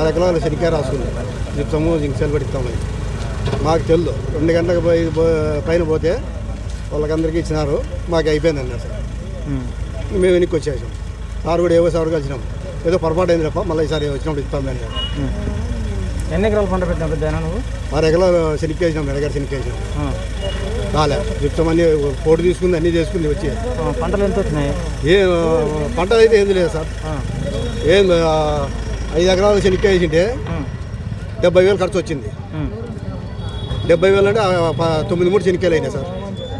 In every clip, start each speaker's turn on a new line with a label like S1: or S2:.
S1: ఎకరాలు శనికాయ రాసుకుంది జిప్సము జింక్సెల్ పడిస్తా ఉన్నాయి మాకు తెలుదు రెండు గంటలకు పోయి పో- పైన పోతే వాళ్ళకందరికీ ఇచ్చినారు మాకు అయిపోయింది అన్నారు సార్
S2: ఉమ్.
S1: మేము వెనక్కి వచ్చేసాం సార్ కూడా ఏవో సార్ కలిసినాం ఏదో పొరపాటు అయింది తప్ప మళ్ళీ ఈసారి వచ్చినప్పుడు ఇస్తామని
S2: ఉమ్. ఎన్ని ఎకరాలు పంట పెట్టిన పెద్ద నువ్వు
S1: ఆరు ఎకరాలు శనిక్కేసినాం ఎడగారు శనిక్కేసినాం
S2: ఆ.
S1: రాలే జిప్సమన్నీ పోటీ తీసుకుంది అన్నీ చేసుకుంది వచ్చి
S2: ఆ, పంటలు ఎంత వచ్చినాయి
S1: ఏ పంట అయితే ఏంది లేదు సార్
S2: ఆ.
S1: ఏం ఆ, ఐదు ఎకరాలు శనిక్కాయ వేసింటే
S2: ఉమ్.
S1: డెబ్బై వేలు ఖర్చు వచ్చింది
S2: ఉమ్.
S1: డెబ్బై వేలు అంటే ఆ, ప- తొమ్మిది మూడు శనిక్కాయలు అయినాయి సార్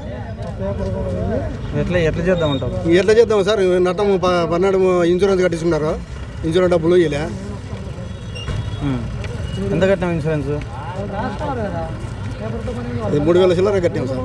S2: ఎట్లా ఎట్లా చేద్దాం అంటావు
S1: ఎట్లా చేద్దాం సార్ నట్టం ప- పన్నాడు ఇన్సూరెన్స్ కట్టించుకున్నారు ఇన్సూరెన్స్ డబ్బులు ఇలే
S2: ఉమ్. ఎంత కట్టినావు ఇన్సూరెన్స్
S1: మూడు వేల చిల్లర కట్టాం సార్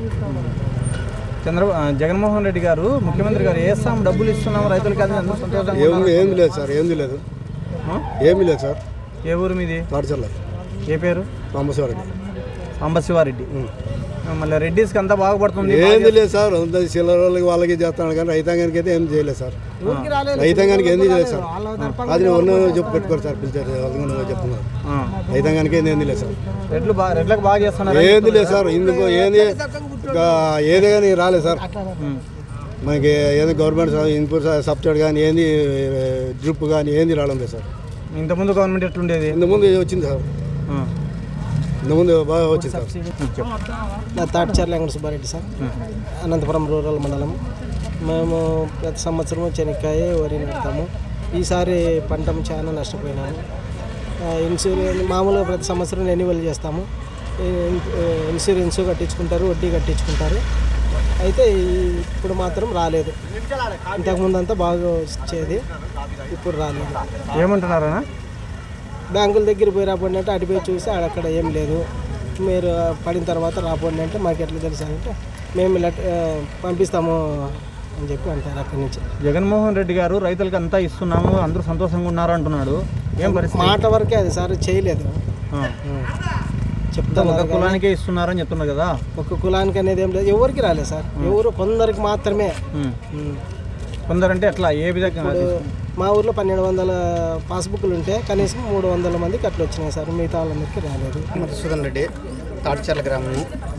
S2: చంద్ర ఆ, జగన్మోహన్ రెడ్డి గారు ముఖ్యమంత్రి గారు వేస్తాం డబ్బులు ఇస్తున్నాం రైతులకి అది అందరూ సంతోషంగా
S1: ఏమి
S2: ఉన్నారు.
S1: ఏమి లేదు సార్ ఏంది లేదు
S2: ఆ?
S1: ఏమీ లేదు సార్
S2: ఏ ఊరు మీది
S1: తాడిచల్ల
S2: ఏ పేరు
S1: రామశివారెడ్డి
S2: అంబశివారెడ్డి ఆ, మళ్ళీ రెడ్డిస్కి అంతా బాగుపడుతుంది
S1: ఏంది లేదు సార్ అంత చిల్లర వాళ్ళకి వాళ్ళకి చేస్తాను కానీ రైతాంగానికి అయితే ఏం చేయలేదు సార్ రైతాంగానికి ఏంది చేయలేదు సార్ అది ఉన్న చెప్పు పెట్టుకోరు సార్ పిలిచారు వాళ్ళకి చెప్తున్నారు
S2: ఆ.
S1: రైతాంగానికి ఏంది ఏంది లేదు సార్
S2: రెడ్లు బాగా రెడ్లకు బాగా చేస్తున్నారు
S1: ఏంది లేదు సార్ ఇందుకు ఏంది ఇంకా ఏది కానీ రాలేదు సార్
S2: ఉమ్.
S1: మనకి ఏది గవర్నమెంట్ ఇన్పుట్ సబ్సిడీ కానీ ఏంది డ్రిప్ కానీ ఏంది రావడం లేదు సార్
S2: ఇంతకుముందు గవర్నమెంట్ ఎట్లుండేది
S1: ఇంతకుముందు వచ్చింది సార్
S2: ఆ.
S1: ఇంతకుముందు బాగా వచ్చింది సార్
S2: ఉమ్, చెప్పు
S3: నా తాటిచర్ల వెంకట సుబ్బారెడ్డి సార్ అనంతపురం రూరల్ మండలం మేము ప్రతి సంవత్సరం శనక్కాయ వరి నాటుతాము ఈసారి పంట చాలా నష్టపోయినాము ఆ, ఇన్సూరెన్స్ మామూలుగా ప్రతి సంవత్సరం రెన్యువల్ చేస్తాము ఇన్- ఇన్సూరెన్స్ కట్టించుకుంటారు వడ్డీ కట్టించుకుంటారు అయితే ఈ- ఇప్పుడు మాత్రం రాలేదు ఇంతకుముందు అంతా బాగా వచ్చేది ఇప్పుడు రాలేదు
S2: ఏమంటున్నారనా
S3: బ్యాంకుల దగ్గర పోయి రాపోండి అంటే అటు పోయి చూసి అక్కడ ఏం లేదు మీరు పడిన తర్వాత రాపోండి అంటే మాకు ఎట్లా తెలుసు అంటే మేము లెట్ ఆ, పంపిస్తాము అని చెప్పి అంటారు అక్కడి నుంచి
S2: జగన్మోహన్ రెడ్డి గారు రైతులకు అంతా ఇస్తున్నాము అందరూ సంతోషంగా ఉన్నారు అంటున్నాడు ఏం పరిస్థితి
S3: మాట వరకే అది సార్ చేయలేదు
S2: ఆ.
S3: చెప్తాను
S2: ఒక కులానికే ఇస్తున్నారని చెప్తున్నారు కదా
S3: ఒక కులానికి అనేది ఏం లేదు ఎవరికి రాలేదు సార్ ఎవరు కొందరికి మాత్రమే
S2: ఉమ్.
S3: ఉం.
S2: కొందరంటే ఎట్లా ఏ విధంగా
S3: ఇప్పుడు మా ఊర్లో పన్నెండు వందల పాస్బుక్లు ఉంటే కనీసం మూడు వందల మందికి అట్లా వచ్చినాయి సార్ మిగతా వాళ్ళందరికీ రాలేదు
S1: మధుసూదన్ రెడ్డి తాటిచర్ల గ్రామము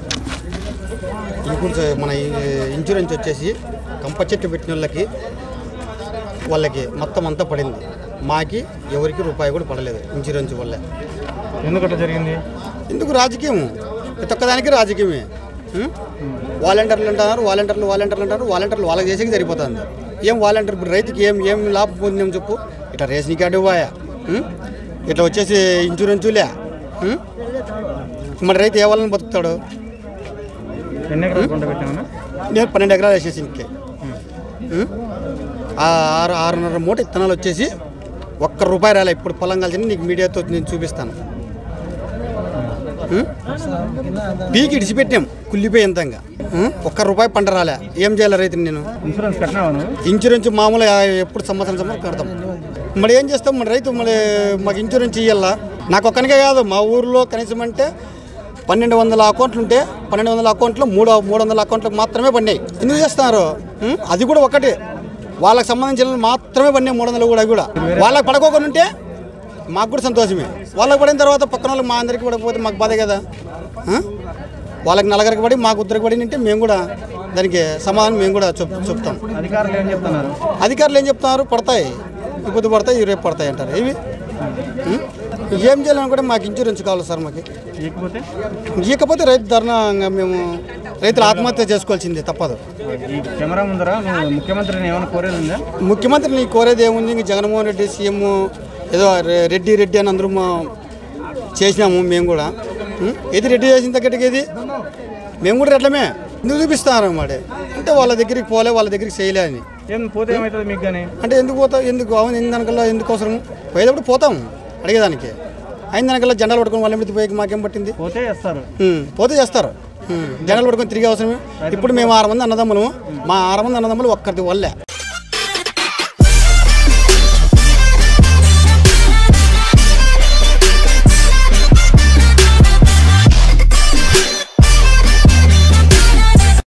S1: ఇన్సూరెన్స్ మన ఈ- ఇన్సూరెన్స్ వచ్చేసి కంప చెట్టు పెట్టిన వాళ్ళకి వాళ్ళకి మొత్తం అంతా పడింది మాకి ఎవరికి రూపాయి కూడా పడలేదు ఇన్సూరెన్స్ వల్ల
S2: ఎందుకు అట్లా జరిగింది
S1: ఎందుకు రాజకీయం ప్రతి ఒక్కదానికి రాజకీయమే ఉం? వాలంటీర్లు అంటున్నారు వాలంటీర్లు వాలంటీర్లు అంటారు వాలంటీర్లు వాళ్ళకి చేసేకి సరిపోతుంది ఏం వాలంటీర్ ఇప్పుడు రైతుకి ఏం ఏం లాభం పొందినాం చెప్పు ఇట్లా రేషన్ కార్డు పోయా ఉం? ఇట్లా వచ్చేసి ఇన్సూరెన్సులే ఉం? మరి రైతు ఏ వాళ్ళని బతుకుతాడు
S2: ఎన్ని ఎకరాలు పంట పెట్టామన్నా
S1: నేను పన్నెండు ఎకరాలు వేసేసి ఇంకే ఉం? ఆ ఆరు ఆరున్నర మూట ఇత్తనాలు వచ్చేసి ఒక్క రూపాయి రాలే ఇప్పుడు పొలం కలిసి నీకు మీడియాతో నేను చూపిస్తాను ఉం? పీకి ఇడిచిపెట్టాం కుళ్ళిపోయి ఎంతంగా ఉం? ఒక్క రూపాయి పంట రాలే ఏం చేయాలి రైతుని నేను
S2: ఇన్సూరెన్స్ కట్టినావా నువ్వు
S1: ఇన్సూరెన్స్ మామూలు ఎప్పుడు సంవత్సరం సంవత్సరం కడతాం మరి ఏం చేస్తాం మన రైతు మరి మాకు ఇన్సూరెన్స్ ఇవ్వాలా నాకు ఒక్కనికే కాదు మా ఊర్లో కనీసం అంటే పన్నెండు వందల అకౌంట్లు ఉంటే పన్నెండు వందల అకౌంట్లు మూడు మూడు వందల అకౌంట్లకు మాత్రమే పడినాయి ఎందుకు చేస్తున్నారు ఉం? అది కూడా ఒకటి వాళ్ళకి సంబంధించిన మాత్రమే పడినాయి మూడు వందలు కూడా అవి కూడా వాళ్ళకి పడకోకుండా ఉంటే మాకు కూడా సంతోషమే వాళ్ళకి పడిన తర్వాత పక్కన వాళ్ళకి మా అందరికి పడకపోతే మాకు బాధే కదా ఆ? వాళ్ళకి నలుగురికి పడి మాకు ఉద్దరికి పడి ఉంటే మేము కూడా దానికి సమాధానం మేము కూడా చెప్ చెప్తాం
S2: అధికారులు ఏం చెప్తున్నారు
S1: అధికారులు ఏం చెప్తున్నారు పడతాయి ఇప్పుడు పడతాయి ఇవి రేపు పడతాయి అంటారు ఇవి ఉం? ఏం చేయాలని కూడా మాకు ఇన్సూరెన్స్ కావాలి సార్ మాకు
S2: ఇకపోతే
S1: ఇకపోతే రైతు ధర్నా ఇంకా మేము రైతులు ఆత్మహత్య చేసుకోవాల్సిందే తప్పదు
S2: ఈ కెమెరా ముందర నువ్వు ముఖ్యమంత్రిని ఏమైనా కోరేది ఉందా
S1: ముఖ్యమంత్రి నీ కోరేది ఏముంది ఇంక జగన్మోహన్ రెడ్డి సీఎం ఏదో రె- రెడ్డి రెడ్డి అని అందరూ మా చేసినాము మేము కూడా ఉం? ఏది రెడ్డి చేసిన తగ్గట్టుగా ఇది మేము కూడా రెడ్లమే ఎందుకు చూపిస్తున్నారు అన్నమాట అంటే వాళ్ళ దగ్గరికి పోలే వాళ్ళ దగ్గరికి చేయలే అని
S2: ఏం పోతే ఏమవుతుంది మీకు కానీ
S1: అంటే ఎందుకు పోతాం ఎందుకు అవును దానికల్లా ఎందుకు అవసరం పోయేటప్పుడు పోతాం అడిగేదానికి అయిన దానికల్లా జెండాలు పట్టుకొని వాళ్ళ మీద పోయి మాకేం పట్టింది
S2: పోతే వేస్తారు
S1: ఉం, పోతే చేస్తారు ఉం, జెండాలు పట్టుకొని తిరిగి అవసరమే ఇప్పుడు మేము ఆరు మంది అన్నదమ్ములు మా ఆరు మంది అన్నదమ్ములు ఒక్కరిది వల్లే